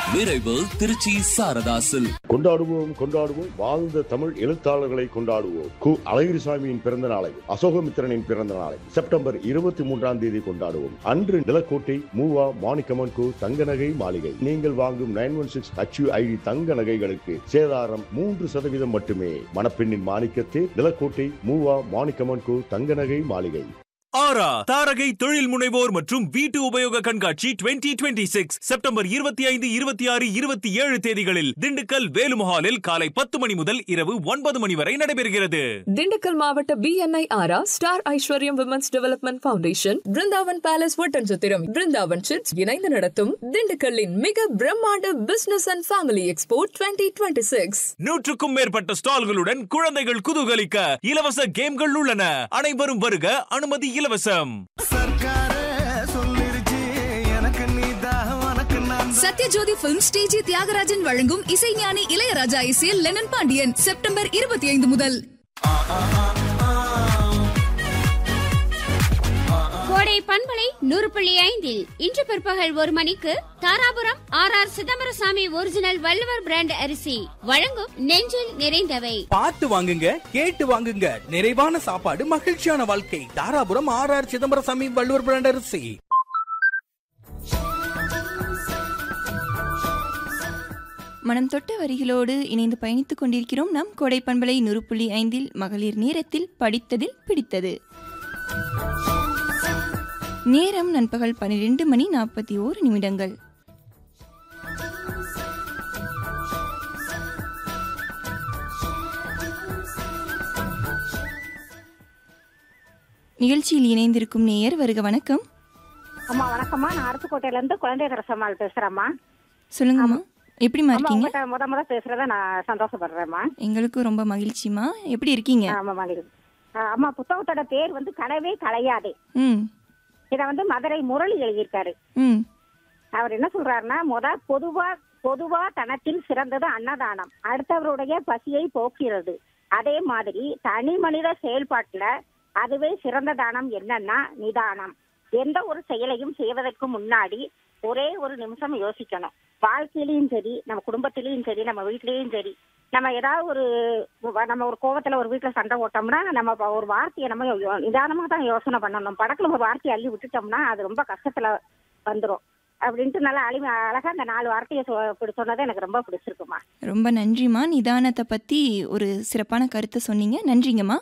நிறைவு திருச்சி சாரதாசில் கொண்டாடுவோம் கொண்டாடுவோம் வாழ்ந்த தமிழ் எழுத்தாளர்களை கொண்டாடுவோம் கு அழகிரிசாமியின் பிறந்த நாளை அசோகமித்திரனின் பிறந்த நாளை செப்டம்பர் இருபத்தி மூன்றாம் தேதி கொண்டாடுவோம் அன்று நிலக்கோட்டை மூவா மாணிக்கமன் கு தங்க நகை மாளிகை நீங்கள் வாங்கும் நைன் ஒன் சிக்ஸ் ஐடி தங்க நகைகளுக்கு சேதாரம் மூன்று சதவீதம் மட்டுமே மணப்பெண்ணின் மாணிக்கத்தே நிலக்கோட்டை மூவா மாணிக்கமன் கு தங்க நகை மாளிகை ஆரா தாரகை தொழில் முனைவோர் மற்றும் வீட்டு உபயோக கண்காட்சி 2026 சிக்ஸ் செப்டம்பர் இருபத்தி ஐந்து இருபத்தி ஆறு இருபத்தி ஏழு தேதிகளில் திண்டுக்கல் வேலுமஹாலில் காலை பத்து மணி முதல் இரவு ஒன்பது மணி வரை நடைபெறுகிறது திண்டுக்கல் மாவட்ட BNI aura star Aishwaryam women's development foundation Brindavan palace Oddanchatram Brindavan chits இணைந்து நடத்தும் திண்டுக்கல்லின் மிக பிரம்மாண்ட business and family expo twenty twenty six நூற்றுக்கும் மேற்பட்ட ஸ்டால்களுடன் குழந்தைகள் குதூகலிக்க இலவச கேம்கள் உள்ளன அனைவரும் வருக அனுமதி இலவசம் சர்க்காரே சொல்லிருச்சு எனக்கு நீதான் உனக்கு நான் சத்யஜோதி பிலிம் ஸ்டேஜி தியாகராஜன் வழங்கும் இசைஞானி இளையராஜா இசையில் லெனன் பாண்டியன் செப்டம்பர் இருபத்தி ஐந்து முதல் கோடை பண்பலை நூறு புள்ளி ஐந்தில் இன்று பிற்பகல் ஒரு மணிக்கு Dharapuram R R Chidambarasamy original Valluvar brand அரிசி வழங்கும் நெஞ்சில் நிறைந்தவை பார்த்து வாங்குங்க கேட்டு வாங்குங்க நிறைவான சாப்பாடு மகிழ்ச்சியான வாழ்க்கை Dharapuram R R Chidambarasamy Valluvar brand அரிசி மனம் தொட்ட வரிகளோடு இணைந்து பயணித்துக் கொண்டிருக்கிறோம் நம் கோடை பண்பலை நூறு புள்ளி ஐந்தில் மகளிர் நேரத்தில் படித்ததில் பிடித்தது நேரம் நண்பகல் பன்னிரெண்டு மணி நாற்பத்தி ஓரு நிமிடங்கள் நிகழ்ச்சியில் இணைந்திருக்கும் நேயர் வருக வணக்கம் அம்மா வணக்கம்மா நான் அருப்புக்கோட்டையில இருந்து குழந்தை தரசம்மாள் பேசுறேம்மா சொல்லுங்கம்மா எப்படிம்மா அம்மா இருக்கீங்க உங்ககிட்ட முத முத பேசுறத நான் சந்தோஷப்படுறேம்மா எங்களுக்கும் ரொம்ப மகிழ்ச்சிமா எப்படி இருக்கீங்க ஆமா மகிழ்ச்சி ஆ, அம்மா புத்தகத்தோட பேர் வந்து கனவே கலையாதே ம் இத வந்து மதுரை முரளி எழுதியிருக்காரு ம் அவர் என்ன சொல்றாருன்னா முத பொதுவா பொதுவா தனத்தில் சிறந்தது அன்னதானம் அடுத்தவருடைய பசியை போக்கிறது அதே மாதிரி தனி மனித செயல்பாட்டுல அதுவே சிறந்த தானம் என்னன்னா நிதானம் எந்த ஒரு செயலையும் செய்வதற்கு முன்னாடி ஒரே ஒரு நிமிஷம் யோசிக்கணும் வாழ்க்கையிலயும் சரி நம்ம குடும்பத்திலயும் சரி நம்ம வீட்லயும் சரி நம்ம ஏதாவது ஒரு நம்ம ஒரு கோவத்துல ஒரு வீட்டுல சண்டை போட்டோம்னா நம்ம இப்ப ஒரு வார்த்தையை நம்ம யோ- நிதானமா தான் யோசனை பண்ணணும் படக்குல ஒரு வார்த்தையை அள்ளி விட்டுட்டோம்னா அது ரொம்ப கஷ்டத்துல வந்துரும் அப்படின்ட்டு நல்லா அழிமை அழகா அந்த நாலு வார்த்தையை சொ- இப்படி சொன்னது எனக்கு ரொம்ப பிடிச்சிருக்குமா ரொம்ப நன்றிம்மா நிதானத்தை பற்றி ஒரு சிறப்பான கருத்தை சொன்னீங்க நன்றிங்கம்மா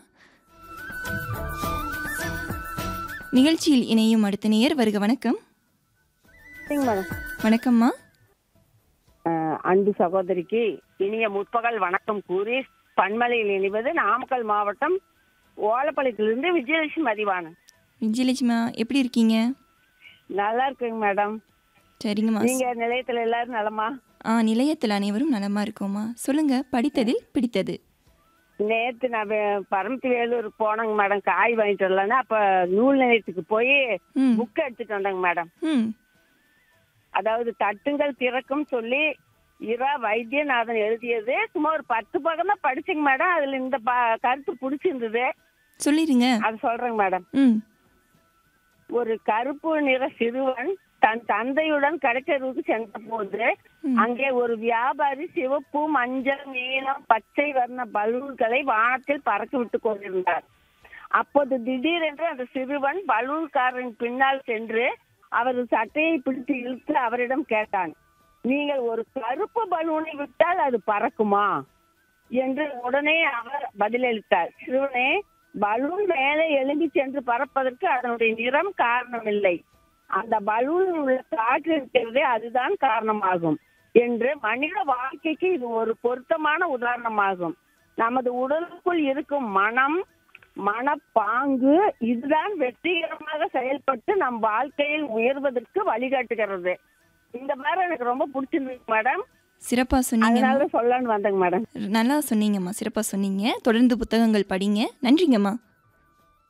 நிகழ்ச்சியில் இணையும் அடுத்த நேயர் வருக வணக்கம் வணக்கம்மா அன்பு சகோதரிக்கு இனிய முற்பகல் வணக்கம் கூறி பன்மலையில் இணைவது நாமக்கல் மாவட்டம் ஓலப்பாளையத்திலிருந்து விஜயலட்சுமி மதிவானன் விஜயலட்சுமா எப்படி இருக்கீங்க நல்லா இருக்குங்க மேடம் சரிங்கம்மா நீங்க நிலையத்துல எல்லாரும் நலமா ஆ நிலையத்தில் அனைவரும் நலமா இருக்கோம்மா சொல்லுங்க படித்ததில் பிடித்தது நேத்து நான் வே- பரமத்தி வேலூர் போனேங்க மேடம் காய் வாங்கிட்டு வரலான்னு அப்ப நூல் நிலையத்துக்கு போய் ம் புக் எடுத்துட்டு வந்தேங்க மேடம் ம் அதாவது தட்டுங்கள் திறக்கும் சொல்லி இரா வைத்தியநாதன் எழுதியது சும்மா ஒரு பத்து பக்கம் தான் படிச்சேங்க மேடம் அதுல இந்த ப- கருத்து பிடிச்சிருந்தது சொல்லிடுங்க அது சொல்றேங்க மேடம் ம் ஒரு கருப்பு நிற சிறுவன் தன் தந்தையுடன் கடற்கரைக்கு சென்ற போது ம். அங்கே ஒரு வியாபாரி சிவப்பு மஞ்சள் நீலம் பச்சை வர்ண பலூன்களை வானத்தில் பறக்க விட்டு கொண்டிருந்தார் அப்போது திடீரென்று அந்த சிறுவன் பலூன்காரன் பின்னால் சென்று அவரது சட்டையை பிடித்து இழுத்து அவரிடம் கேட்டான் நீங்கள் ஒரு கருப்பு பலூனை விட்டால் அது பறக்குமா என்று உடனே அவர் பதிலளித்தார் சிறுவனே பலூன் மேலே எழும்பி சென்று பறப்பதற்கு அதனுடைய நிறம் காரணமில்லை அந்த பலூனில் உள்ள காற்று இருக்கிறதே அதுதான் காரணமாகும் என்று மனித வாழ்க்கைக்கு இது ஒரு பொருத்தமான உதாரணமாகும் நமது உடலுக்குள் இருக்கும் மனம் மனப்பாங்கு இதுதான் வெற்றிகரமாக செயல்பட்டு நம் வாழ்க்கையில் உயர்வதற்கு வழிகாட்டுகிறது இந்த மாதிரி எனக்கு ரொம்ப பிடிச்சிருக்கு மேடம் சிறப்பாக சொன்னீங்க அதனால சொல்லலாம்னு வந்தேங்க மேடம் நல்லா சொன்னீங்கம்மா சிறப்பாக சொன்னீங்க தொடர்ந்து புத்தகங்கள் படிங்க நன்றிங்கம்மா